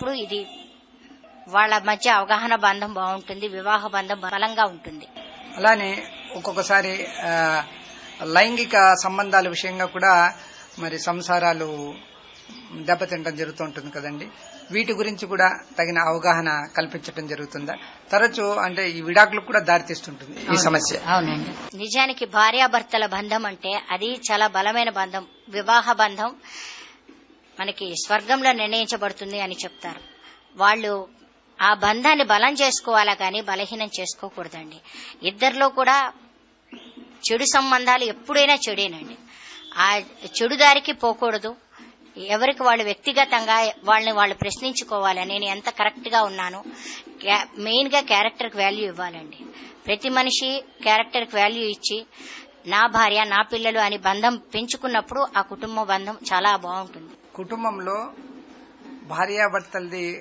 ఉన్నప్పుడు ఇది వాళ్ళ మధ్య అవగాహన బంధం బాగుంటుంది వివాహ బంధం బలంగా ఉంటుంది అలానే ఒక్కొక్కసారి ఆ, లైంగిక సంబంధాల విషయంగా కూడా మరి సంసారాలు దెబ్బతింటం జరుగుతూ ఉంటుంది కదండి వీటి గురించి కూడా తగిన అవగాహన కల్పించడం జరుగుతుందా తరచూ అంటే ఈ విడాకులకు కూడా దారితీస్తుంటుంది ఈ సమస్య అవునండి నిజానికి భార్యాభర్తల బంధం అంటే అది చాలా బలమైన బంధం వివాహ బంధం మనకి స్వర్గంలో నిర్ణయించబడుతుంది అని చెప్తారు వాళ్ళు ఆ బంధాన్ని బలం చేసుకోవాలా కానీ బలహీనం చేసుకోకూడదండి ఇద్దరిలో కూడా చెడు సంబంధాలు ఎప్పుడైనా చెడేనండి ఆ చెడు దారికి పోకూడదు ఎవరికి వాళ్ళు వ్యక్తిగతంగా వాళ్ళని వాళ్ళు ప్రశ్నించుకోవాలి నేను ఎంత కరెక్ట్ గా ఉన్నాను మెయిన్ గా క్యారెక్టర్ కి వాల్యూ ఇవ్వాలండి ప్రతి మనిషి క్యారెక్టర్ కి వాల్యూ ఇచ్చి నా భార్య నా పిల్లలు అని బంధం పెంచుకున్నప్పుడు ఆ కుటుంబ బంధం చాలా బాగుంటుంది కుటుంబంలో భార్యాభర్తలది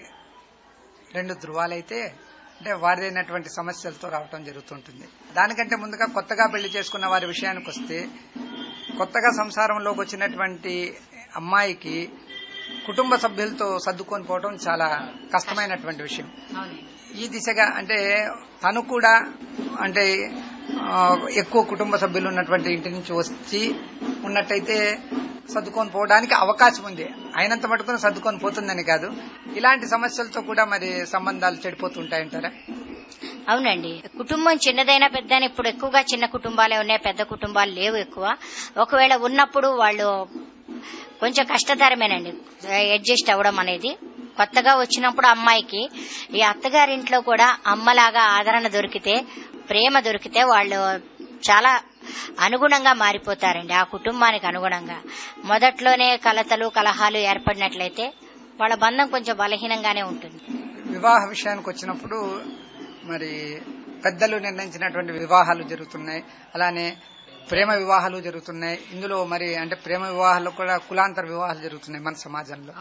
రెండు ధృవాలైతే అంటే వారిదైనటువంటి సమస్యలతో రావటం జరుగుతుంటుంది దానికంటే ముందుగా కొత్తగా పెళ్లి చేసుకున్న వారి విషయానికి వస్తే కొత్తగా సంసారంలోకి వచ్చినటువంటి అమ్మాయికి కుటుంబ సభ్యులతో సర్దుకొని పోవడం చాలా కష్టమైనటువంటి విషయం ఈ దిశగా అంటే తను కూడా అంటే ఆ, ఎక్కువ కుటుంబ సభ్యులు ఉన్నటువంటి ఇంటి నుంచి వచ్చి ఉన్నట్టయితే సర్దుకొని పోవడానికి అవకాశం ఉంది అయినంత మటుకు సర్దుకొని పోతుందని కాదు ఇలాంటి సమస్యలతో కూడా మరి సంబంధాలు చెడిపోతుంటాయంటారా అవునండి కుటుంబం చిన్నదైనా పెద్దైనా ఇప్పుడు ఎక్కువగా చిన్న కుటుంబాలే ఉన్నాయి పెద్ద కుటుంబాలు లేవు ఎక్కువ ఒకవేళ ఉన్నప్పుడు వాళ్ళు కొంచెం కష్టతరమేనండి అడ్జస్ట్ అవ్వడం అనేది కొత్తగా వచ్చినప్పుడు అమ్మాయికి ఈ అత్తగారింట్లో కూడా అమ్మలాగా ఆదరణ దొరికితే ప్రేమ దొరికితే వాళ్ళు చాలా అనుగుణంగా మారిపోతారండి ఆ కుటుంబానికి అనుగుణంగా మొదట్లోనే కలతలు కలహాలు ఏర్పడినట్లయితే వాళ్ళ బంధం కొంచెం బలహీనంగానే ఉంటుంది వివాహ విషయానికి వచ్చినప్పుడు మరి పెద్దలు నిర్ణయించినటువంటి వివాహాలు జరుగుతున్నాయి అలానే ప్రేమ వివాహాలు జరుగుతున్నాయి ఇందులో మరి అంటే ప్రేమ వివాహాల్లో కూడా కులాంతర వివాహాలు జరుగుతున్నాయి మన సమాజంలో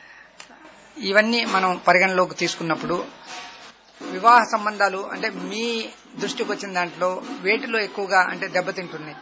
ఇవన్నీ మనం పరిగణలోకి తీసుకున్నప్పుడు వివాహ సంబంధాలు అంటే మీ దృష్టికి వచ్చిన దాంట్లో వేటిలో ఎక్కువగా అంటే దెబ్బతింటున్నాయి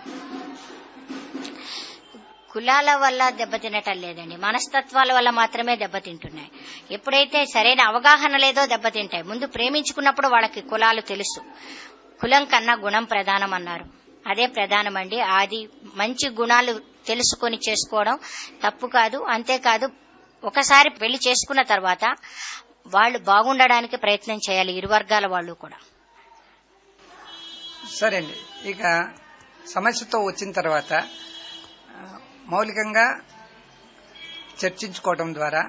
కులాల వల్ల దెబ్బతినటం లేదండి మనస్తత్వాల వల్ల మాత్రమే దెబ్బతింటున్నాయి ఎప్పుడైతే సరైన అవగాహన లేదో దెబ్బతింటాయి ముందు ప్రేమించుకున్నప్పుడు వాళ్ళకి కులాలు తెలుసు కులం కన్నా గుణం ప్రధానం అన్నారు అదే ప్రధానమండి అది మంచి గుణాలు తెలుసుకొని చేసుకోవడం తప్పు కాదు అంతేకాదు ఒకసారి పెళ్లి చేసుకున్న తర్వాత వాళ్ళు బాగుండడానికి ప్రయత్నం చేయాలి ఇరు వర్గాల వాళ్ళు కూడా సరే అండి ఇక సమస్యతో వచ్చిన తర్వాత ఆ, మౌలికంగా చర్చించుకోవటం ద్వారా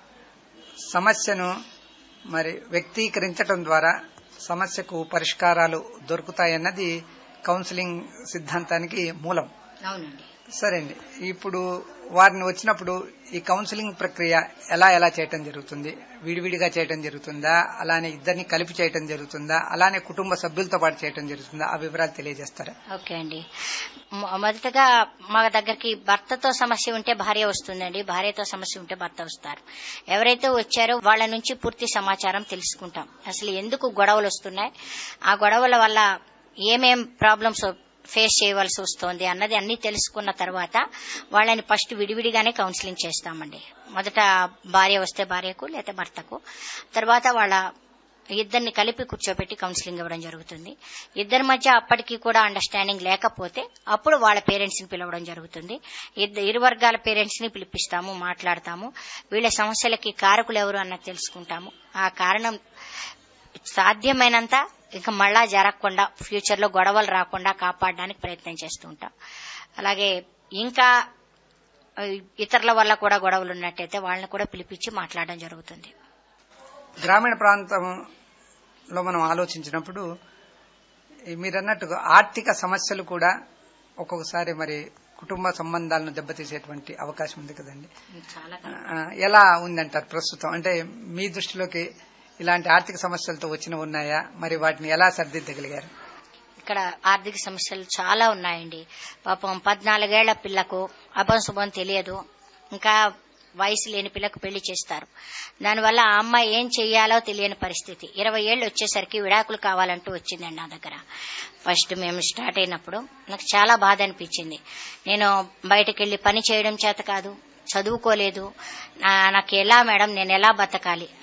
సమస్యను మరి వ్యక్తీకరించటం ద్వారా సమస్యకు పరిష్కారాలు దొరుకుతాయన్నది కౌన్సిలింగ్ సిద్ధాంతానికి మూలం అవునండి సరే అండి ఇప్పుడు వారిని వచ్చినప్పుడు ఈ కౌన్సిలింగ్ ప్రక్రియ ఎలా ఎలా చేయటం జరుగుతుంది విడివిడిగా చేయటం జరుగుతుందా అలానే ఇద్దరిని కలిపి చేయటం జరుగుతుందా అలానే కుటుంబ సభ్యులతో పాటు చేయటం జరుగుతుందా ఆ వివరాలు తెలియజేస్తారా ఓకే అండి మొ- మొదటగా మా దగ్గరికి భర్తతో సమస్య ఉంటే భార్య వస్తుందండి భార్యతో సమస్య ఉంటే భర్త వస్తారు ఎవరైతే వచ్చారో వాళ్ళ నుంచి పూర్తి సమాచారం తెలుసుకుంటాం అసలు ఎందుకు గొడవలు వస్తున్నాయి ఆ గొడవల వల్ల ఏమేం ప్రాబ్లమ్స్ ఫేస్ చేయవలసి వస్తోంది అన్నది అన్ని తెలుసుకున్న తర్వాత వాళ్ళని ఫస్ట్ విడివిడిగానే కౌన్సిలింగ్ చేస్తామండి మొదట భార్య వస్తే భార్యకు లేదా భర్తకు తర్వాత వాళ్ళ ఇద్దరిని కలిపి కూర్చోబెట్టి కౌన్సిలింగ్ ఇవ్వడం జరుగుతుంది ఇద్దరి మధ్య అప్పటికి కూడా అండర్స్టాండింగ్ లేకపోతే అప్పుడు వాళ్ళ పేరెంట్స్ ని పిలవడం జరుగుతుంది ఇద్ద- ఇరు వర్గాల పేరెంట్స్ ని పిలిపిస్తాము మాట్లాడతాము వీళ్ళ సమస్యలకి కారకులు ఎవరు అన్నది తెలుసుకుంటాము ఆ కారణం సాధ్యమైనంత ఇక మళ్ళా జరగకుండా ఫ్యూచర్ లో గొడవలు రాకుండా కాపాడడానికి ప్రయత్నం చేస్తూ ఉంటాం అలాగే ఇంకా ఆ, ఇతరుల వల్ల కూడా గొడవలు ఉన్నట్టయితే వాళ్ళని కూడా పిలిపించి మాట్లాడడం జరుగుతుంది గ్రామీణ ప్రాంతంలో మనం ఆలోచించినప్పుడు ఈ మీరన్నట్టుగా ఆర్థిక సమస్యలు కూడా ఒక్కొక్కసారి మరి కుటుంబ సంబంధాలను దెబ్బతీసేటువంటి అవకాశం ఉంది కదండి చాలా ఆ, ఎలా ఉందంటారు ప్రస్తుతం అంటే మీ దృష్టిలోకి ఇలాంటి ఆర్థిక సమస్యలతో వచ్చినవి ఉన్నాయా మరి వాటిని ఎలా సరిదిద్దగలిగారు ఇక్కడ ఆర్థిక సమస్యలు చాలా ఉన్నాయండి పాపం పద్నాలుగేళ్ల పిల్లకు అభం శుభం తెలియదు ఇంకా వయసు లేని పిల్లకు పెళ్లి చేస్తారు దానివల్ల ఆ అమ్మాయి ఏం చెయ్యాలో తెలియని పరిస్థితి ఇరవై ఏళ్ళు వచ్చేసరికి విడాకులు కావాలంటూ వచ్చిందండి నా దగ్గర ఫస్ట్ మేము స్టార్ట్ అయినప్పుడు నాకు చాలా బాధ అనిపించింది నేను బయటకెళ్లి పని చేయడం చేత కాదు చదువుకోలేదు నా- నాకు ఎలా మేడం నేను ఎలా బతకాలి